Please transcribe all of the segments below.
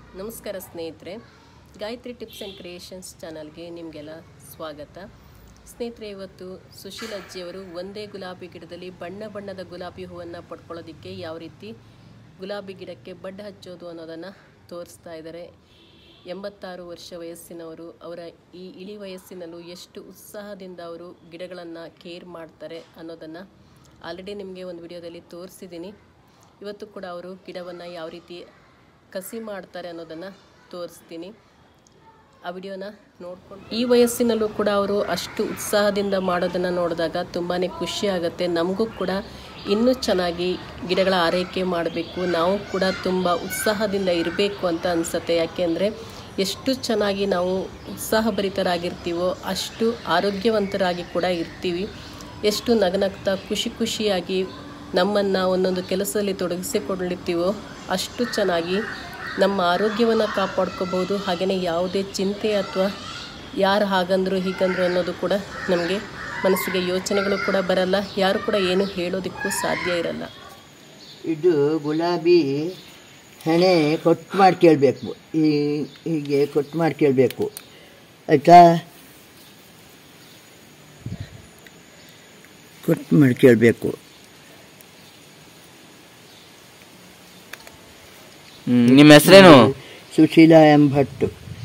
ನಮಸ್ಕಾರ ಸ್ನೇಹಿತರೆ Gayatri tips and creations ಚಾನಲ್ಗೆ ನಿಮಗೆಲ್ಲ ಸ್ವಾಗತ ಸ್ನೇಹಿತರೆ ಇವತ್ತು ಸುಶೀಲ್ ಅಜ್ಜಿಯವರು ಒಂದೇ ಗುಲಾಬಿ ಗಿಡದಲ್ಲಿ ಬಣ್ಣ ಬಣ್ಣದ ಗುಲಾಬಿ ಹೂವನ್ನು ಪಡ್ಕೊಳ್ಳೋದಕ್ಕೆ ಯಾವ ರೀತಿ ಗುಲಾಬಿ ಗಿಡಕ್ಕೆ ಬಡ್ಡ ಹಚ್ಚೋದು ಅನ್ನೋದನ್ನು ತೋರಿಸ್ತಾ ಇದ್ದಾರೆ ಎಂಬತ್ತಾರು ವರ್ಷ ವಯಸ್ಸಿನವರು ಅವರ ಈ ಇಳಿ ವಯಸ್ಸಿನಲ್ಲೂ ಎಷ್ಟು ಉತ್ಸಾಹದಿಂದ ಅವರು ಗಿಡಗಳನ್ನು ಕೇರ್ ಮಾಡ್ತಾರೆ ಅನ್ನೋದನ್ನು ಆಲ್ರೆಡಿ ನಿಮಗೆ ಒಂದು ವಿಡಿಯೋದಲ್ಲಿ ತೋರಿಸಿದ್ದೀನಿ ಇವತ್ತು ಕೂಡ ಅವರು ಗಿಡವನ್ನು ಯಾವ ರೀತಿ ಕಸಿ ಮಾಡ್ತಾರೆ ಅನ್ನೋದನ್ನು ತೋರಿಸ್ತೀನಿ ಆ ವಿಡಿಯೋನ ನೋಡ್ಕೊಂಡು ಈ ವಯಸ್ಸಿನಲ್ಲೂ ಕೂಡ ಅವರು ಅಷ್ಟು ಉತ್ಸಾಹದಿಂದ ಮಾಡೋದನ್ನು ನೋಡಿದಾಗ ತುಂಬಾ ಖುಷಿ ಆಗುತ್ತೆ ನಮಗೂ ಕೂಡ ಇನ್ನೂ ಚೆನ್ನಾಗಿ ಗಿಡಗಳ ಆರೈಕೆ ಮಾಡಬೇಕು ನಾವು ಕೂಡ ತುಂಬ ಉತ್ಸಾಹದಿಂದ ಇರಬೇಕು ಅಂತ ಅನಿಸುತ್ತೆ ಯಾಕೆಂದರೆ ಎಷ್ಟು ಚೆನ್ನಾಗಿ ನಾವು ಉತ್ಸಾಹಭರಿತರಾಗಿರ್ತೀವೋ ಅಷ್ಟು ಆರೋಗ್ಯವಂತರಾಗಿ ಕೂಡ ಇರ್ತೀವಿ ಎಷ್ಟು ನಗನಗ್ತಾ ಖುಷಿ ಖುಷಿಯಾಗಿ ನಮ್ಮನ್ನು ಒಂದೊಂದು ಕೆಲಸದಲ್ಲಿ ತೊಡಗಿಸಿಕೊಳ್ಳುತ್ತೀವೋ ಅಷ್ಟು ಚೆನ್ನಾಗಿ ನಮ್ಮ ಆರೋಗ್ಯವನ್ನು ಕಾಪಾಡ್ಕೋಬೋದು ಹಾಗೆಯೇ ಯಾವುದೇ ಚಿಂತೆ ಅಥವಾ ಯಾರು ಹಾಗಂದ್ರು ಹೀಗಂದ್ರು ಅನ್ನೋದು ಕೂಡ ನಮಗೆ ಮನಸ್ಸಿಗೆ ಯೋಚನೆಗಳು ಕೂಡ ಬರಲ್ಲ ಯಾರು ಕೂಡ ಏನು ಹೇಳೋದಕ್ಕೂ ಸಾಧ್ಯ ಇರಲ್ಲ ಇದು ಗುಲಾಬಿ ಹೆಣೆ ಕೊಟ್ಟು ಮಾಡಿ ಕೇಳಬೇಕು ಈ ಹೀಗೆ ಕೊಟ್ಟು ಮಾಡಿ ಕೇಳಬೇಕು ಆಯಿತಾ ಕೊಟ್ಟು ಮಾಡಿ ಕೇಳಬೇಕು ನಿಮ್ಮ ಹೆಸರೇನು ಸುಶೀಲಾ ಎಂಬಟ್ಟು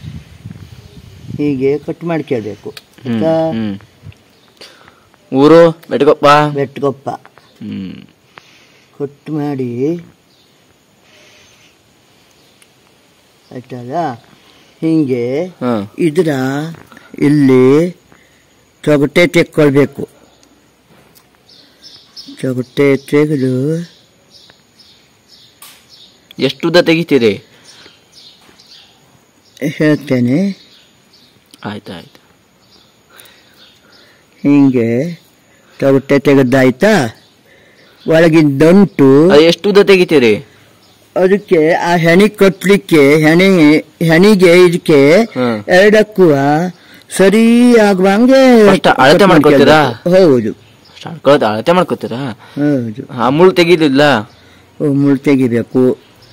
ಹೀಗೆ ಕಟ್ ಮಾಡಿ ಕೇಳಬೇಕು ಆಯಿತಾ ಹ್ಮ್ ಊರು ಬೆಟ್ಕೊಪ್ಪ ಬೆಟ್ಟಗೊಪ್ಪ ಹ್ಮ್ ಕೊಟ್ಟು ಮಾಡಿ ಆಯ್ತಲ್ಲ ಹೀಗೆ ಹಾ ಇದರ ಇಲ್ಲಿ ತೊಗಟೆ ತೆಕ್ಕೊಳ್ಬೇಕು ತೊಗಟೆ ತೆಗೆದು ಎಷ್ಟು ಉದ್ದ ತೆಗಿತೀರಿ ಹೇಳ್ತೇನೆ ಆಯ್ತು ಆಯ್ತು ಹೀಗೆ ತೊಗಟೆ ತೆಗೆದಾಯ್ತಾ ಒಳಗಿನ ದಂಟು ಅದು ಎಷ್ಟು ಉದ್ದ ತೆಗಿತೀರಿ ಅದಕ್ಕೆ ಆ ಹೆಣಿ ಕಟ್ಲಿಕ್ಕೆ ಹೆಣಿ ಹೆಣಿಗೆ ಇದಕ್ಕೆ ಹ್ಮ್. ಎರಡಕ್ಕೂ ಸರಿ ಆಗುವಂಗೆ First ಅಳತೆ ಮಾಡ್ಕೊತೀರಾ? ಹೌದು ಸ್ಟಾರ್ಟ್ ಅಳತೆ ಮಾಡ್ಕೋತೀರಾ ಹೌದು ಆ ಮುಳ್ಳು ತೆಗಿಲಿಲ್ಲ ಓ, ಮುಳ್ಳು ತೆಗಿಬೇಕು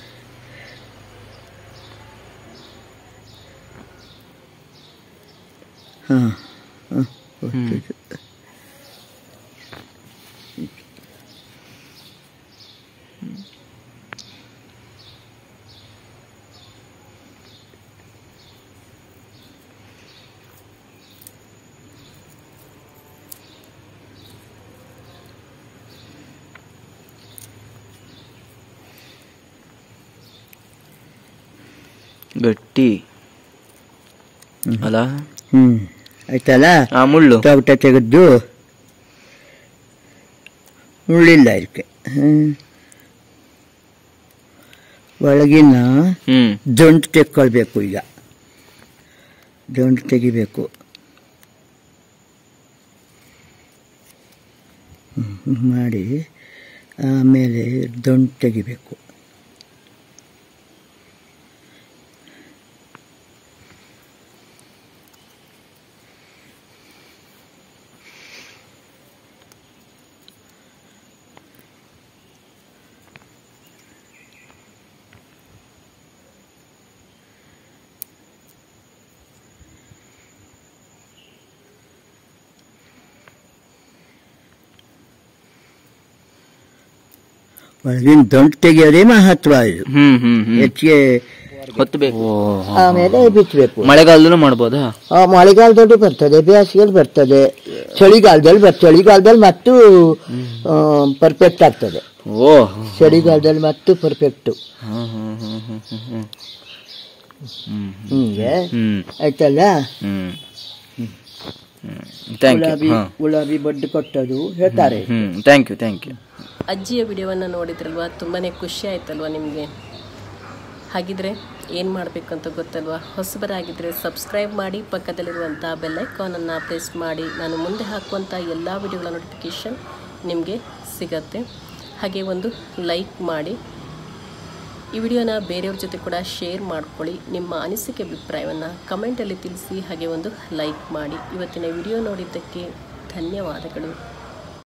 ಹಾಂ ಹಾಂ ಗಟ್ಟಿ ಅಲ್ಲ ಹ್ಞೂ ಆಯ್ತಲ್ಲ ಆ ಮುಳ್ಳು ತೊಗಟ ತೆಗೆದು ಮುಳ್ಳಿಲ್ಲ ಇದಕ್ಕೆ ಹ್ಮ್. ಒಳಗಿನ ಹ್ಮ್ ದಂಟು ತೆಕ್ಕೊಳ್ಬೇಕು ಈಗ ದಂಟು ತೆಗಿಬೇಕು ಹ್ಮ್, ಮಾಡಿ ಆಮೇಲೆ ದಂಟು ತೆಗಿಬೇಕು ಒಳಗಿನ ದಂಟು ತೆಗಿಯೋದೇ ಮಹತ್ವ ಇದು ಹ್ಮ್ ಹ್ಮ್ ಹ್ಮ್ ಹೆಚ್ಚಿಗೆ ಹೊತ್ತಬೇಕು ಆಮೇಲೆ ಬಿತ್ತಬೇಕು ಮಳೆಗಾಲದಲ್ಲೂ ಮಾಡ್ಬೋದಾ ಆ, ಮಳೆಗಾಲದಲ್ಲಿ ಬರ್ತದೆ ಬೇಸಿಗೆಯಲ್ಲಿ ಬರ್ತದೆ ಚಳಿಗಾಲದಲ್ಲಿ ಬರ್ತದೆ ಚಳಿಗಾಲದಲ್ಲಿ ಮತ್ತು ಪರ್ಫೆಕ್ಟ್ ಆಗ್ತದೆ ಓ ಚಳಿಗಾಲದಲ್ಲಿ ಮತ್ತು ಪರ್ಫೆಕ್ಟ್ ಹ್ಮ್ ಹ್ಮ್ ಹ್ಮ್ ಹ್ಮ್ ಹ್ಮ್ ಹ್ಮ್ ಹ್ಮ್ ಹಿಂಗೆ ಹ್ಮ್ ಆಯ್ತಲ್ಲ ಹ್ಮ್ ಥ್ಯಾಂಕ್ ಗುಲಾಬಿ ಯು ಗುಲಾಬಿ ಬಡ್ಡು ಕೊಟ್ಟದು ಹೇಳ್ತಾರೆ ಹ್ಮ್ ಥ್ಯಾಂಕ್ ಯು ಥ್ಯಾಂಕ್ ಯು ಅಜ್ಜಿಯ ವಿಡಿಯೋವನ್ನು ನೋಡಿದ್ರಲ್ವಾ ತುಂಬಾ ಖುಷಿ ಆಯ್ತಲ್ವಾ ನಿಮಗೆ ಹಾಗಿದ್ರೆ ಏನು ಮಾಡಬೇಕು ಅಂತ ಗೊತ್ತಲ್ವಾ ಹೊಸಬರಾಗಿದ್ದರೆ ಸಬ್ಸ್ಕ್ರೈಬ್ ಮಾಡಿ ಪಕ್ಕದಲ್ಲಿರುವಂಥ ಬೆಲ್ಲೈಕಾನನ್ನು ಪ್ರೆಸ್ ಮಾಡಿ ನಾನು ಮುಂದೆ ಹಾಕುವಂಥ ಎಲ್ಲ ವಿಡಿಯೋಗಳ ನೋಟಿಫಿಕೇಷನ್ ನಿಮಗೆ ಸಿಗತ್ತೆ ಹಾಗೆ ಒಂದು ಲೈಕ್ ಮಾಡಿ ಈ ವಿಡಿಯೋನ ಬೇರೆಯವ್ರ ಜೊತೆ ಕೂಡ ಶೇರ್ ಮಾಡ್ಕೊಳ್ಳಿ ನಿಮ್ಮ ಅನಿಸಿಕೆ ಅಭಿಪ್ರಾಯವನ್ನು ಕಮೆಂಟಲ್ಲಿ ತಿಳಿಸಿ ಹಾಗೆ ಒಂದು ಲೈಕ್ ಮಾಡಿ ಇವತ್ತಿನ ವಿಡಿಯೋ ನೋಡಿದ್ದಕ್ಕೆ ಧನ್ಯವಾದಗಳು